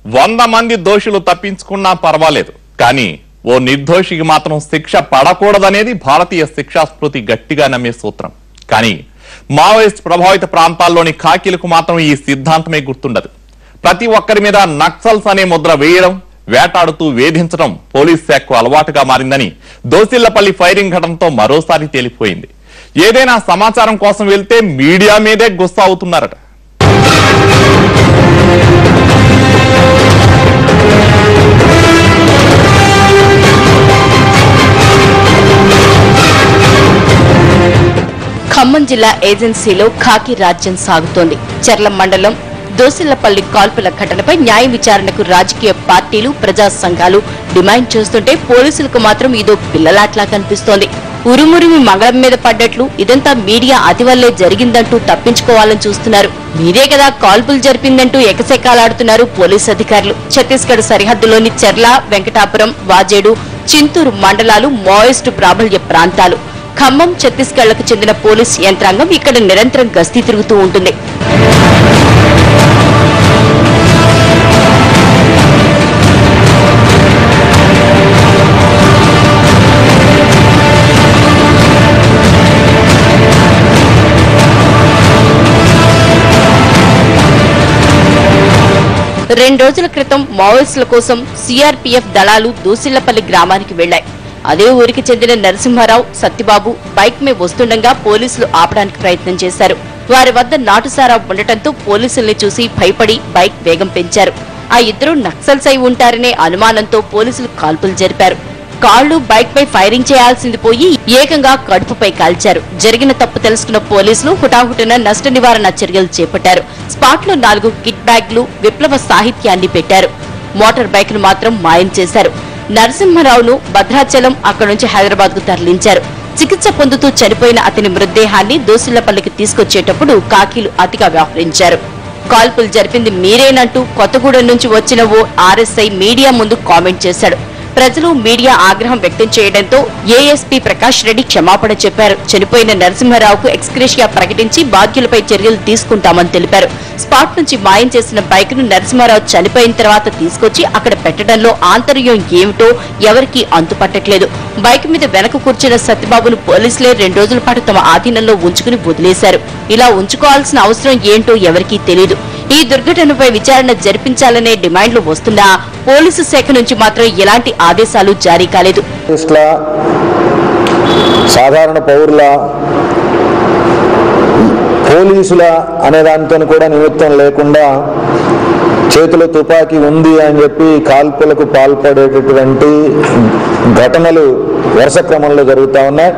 వంద మంది దోషులు తప్పించుకున్నా పర్వాలేదు కానీ ఓ నిర్దోషికి మాత్రం శిక్ష పడకూడదనేది భారతీయ శిక్షా స్మృతి గట్టిగా నమ్మే సూత్రం కానీ మావోయిస్ట్ ప్రభావిత ప్రాంతాల్లోని ఖాకీలకు మాత్రం ఈ సిద్ధాంతమే గుర్తుండదు ప్రతి ఒక్కరి మీద నక్సల్స్ అనే ముద్ర వేయడం వేటాడుతూ వేధించడం పోలీస్ శాఖకు అలవాటుగా మారిందని దోసిళ్లపల్లి ఫైరింగ్ ఘటనతో మరోసారి తేలిపోయింది ఏదైనా సమాచారం కోసం వెళ్తే మీడియా మీదే గుస్సా అవుతున్నారట ఖమ్మం జిల్లా ఏజెన్సీలో ఖాకీ రాజ్యం సాగుతోంది చెర్ల మండలం దోసిళ్లపల్లి కాల్పుల ఘటనపై న్యాయ విచారణకు రాజకీయ పార్టీలు ప్రజా సంఘాలు డిమాండ్ చేస్తుంటే పోలీసులకు మాత్రం ఇదో పిల్లలాట్లా కనిపిస్తోంది ఉరుమురిమి మంగళం మీద పడ్డట్లు ఇదంతా మీడియా అతివల్లే జరిగిందంటూ తప్పించుకోవాలని చూస్తున్నారు మీరే కదా కాల్పులు జరిపిందంటూ ఎకసెక్కాలాడుతున్నారు పోలీసు అధికారులు ఛత్తీస్గఢ్ సరిహద్దులోని చెర్ల వెంకటాపురం వాజేడు చింతూరు మండలాలు మావోయిస్టు ప్రాబల్య ప్రాంతాలు ఖమ్మం ఛత్తీస్గఢ్లకు చెందిన పోలీస్ యంత్రాంగం ఇక్కడ నిరంతరం గస్తీ తిరుగుతూ ఉంటుంది రెండు రోజుల క్రితం మావోయిస్టుల కోసం సిఆర్పీఎఫ్ దళాలు దూసిళ్లపల్లి గ్రామానికి వెళ్లాయి అదే ఊరికి చెందిన నరసింహారావు సత్యబాబు బైక్ మీద వస్తుండగా పోలీసులు ఆపడానికి ప్రయత్నం చేశారు వారి వద్ద నాటుసారా ఉండటంతో పోలీసుల్ని చూసి భయపడి బైక్ వేగం పెంచారు ఆ ఇద్దరు నక్సల్స్ అయి ఉంటారనే అనుమానంతో పోలీసులు కాల్పులు జరిపారు కాళ్లు బైక్ పై ఫైరింగ్ చేయాల్సింది పోయి ఏకంగా కడుపుపై కాల్చారు జరిగిన తప్పు తెలుసుకున్న పోలీసులు హుటాహుటిన నష్ట నివారణ చర్యలు చేపట్టారు స్పాట్ లో నాలుగు కిట్ బ్యాగ్లు విప్లవ సాహిత్యాన్ని పెట్టారు మోటార్ బైక్ ను మాత్రం మాయం చేశారు నరసింహారావును భద్రాచలం అక్కడి నుంచి హైదరాబాద్ కు తరలించారు చికిత్స పొందుతూ చనిపోయిన అతని మృతదేహాన్ని దోసిళ్లపల్లికి తీసుకొచ్చేటప్పుడు కాకీలు అతిగా వ్యవహరించారు కాల్పులు జరిపింది మీరేనంటూ కొత్తగూడెం నుంచి వచ్చిన ఓ ఆర్ఎస్ఐ మీడియా ముందు కామెంట్ చేశాడు ప్రజలు మీడియా ఆగ్రహం వ్యక్తం చేయడంతో ఏఎస్పీ ప్రకాష్ రెడ్డి క్షమాపణ చెప్పారు చనిపోయిన నరసింహారావుకు ఎక్స్క్రేషియా ప్రకటించి బాధ్యులపై చర్యలు తీసుకుంటామని తెలిపారు స్పాట్ నుంచి మాయం చేసిన బైక్ ను నరసింహారావు చనిపోయిన తర్వాత తీసుకొచ్చి అక్కడ పెట్టడంలో ఆంతర్యం ఏమిటో ఎవరికీ అంతుపట్టట్లేదు బైక్ మీద వెనక కూర్చున్న సత్యబాబును పోలీసులే రెండు రోజుల పాటు తమ ఆధీనంలో ఉంచుకుని వదిలేశారు ఇలా ఉంచుకోవాల్సిన అవసరం ఏంటో ఎవరికీ తెలియదు ఈ దుర్ఘటనపై విచారణ జరిపించాలనే డిమాండ్లు వస్తున్నా పోలీసు శాఖ నుంచి మాత్రం ఎలాంటి ఆదేశాలు జారీ కాలేదు జర్నలిస్టుల సాధారణ పౌరుల పోలీసుల అనే దానితో కూడా నిమిత్తం లేకుండా చేతిలో తుపాకీ ఉంది అని చెప్పి కాల్పులకు పాల్పడేటటువంటి ఘటనలు వరుస క్రమంలో జరుగుతూ ఉన్నాయి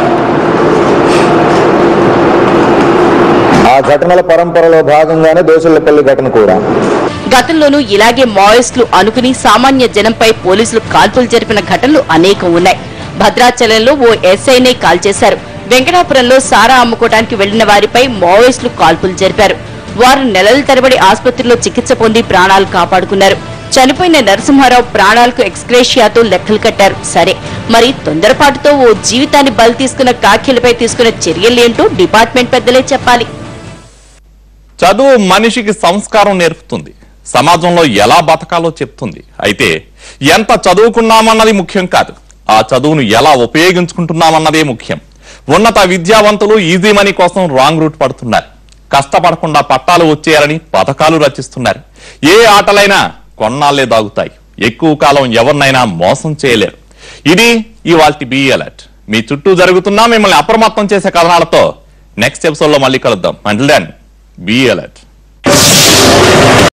ఆ ఘటనల పరంపరలో భాగంగానే దోసులపల్లి ఘటన కూడా గతంలోనూ ఇలాగే మావోయిస్టులు అనుకుని సామాన్య జనంపై పోలీసులు కాల్పులు జరిపిన ఘటనలు అనేకం ఉన్నాయి భద్రాచలంలో ఓ ఎస్ఐనే కాల్ చేశారు వెంకటాపురంలో సారా అమ్ముకోవడానికి వెళ్లిన వారిపై మావోయిస్టులు కాల్పులు జరిపారు వారు నెలల తరబడి ఆసుపత్రిలో చికిత్స పొంది ప్రాణాలు కాపాడుకున్నారు చనిపోయిన నరసింహారావు ప్రాణాలకు ఎక్స్క్రేషియాతో లెక్కలు కట్టారు సరే మరి తొందరపాటుతో ఓ జీవితాన్ని బలి తీసుకున్న కాఖ్యలపై తీసుకున్న చర్యలేంటో డిపార్ట్మెంట్ పెద్దలే చెప్పాలి చదువు మనిషికి సంస్కారం నేర్పుతుంది సమాజంలో ఎలా బతకాలో చెప్తుంది అయితే ఎంత చదువుకున్నామన్నది ముఖ్యం కాదు ఆ చదువును ఎలా ఉపయోగించుకుంటున్నామన్నదే ముఖ్యం ఉన్నత విద్యావంతులు ఈజీ మనీ కోసం రాంగ్ రూట్ పడుతున్నారు కష్టపడకుండా పట్టాలు వచ్చేయాలని పథకాలు రచిస్తున్నారు ఏ ఆటలైనా కొన్నాళ్లే దాగుతాయి ఎక్కువ కాలం ఎవరినైనా మోసం చేయలేరు ఇది ఇవాల్టి బి అలర్ట్ మీ చుట్టూ జరుగుతున్నా మిమ్మల్ని అప్రమత్తం చేసే కథనాలతో నెక్స్ట్ ఎపిసోడ్ లో మళ్ళీ కలుద్దాం అంటిల్ దెన్ బి అలర్ట్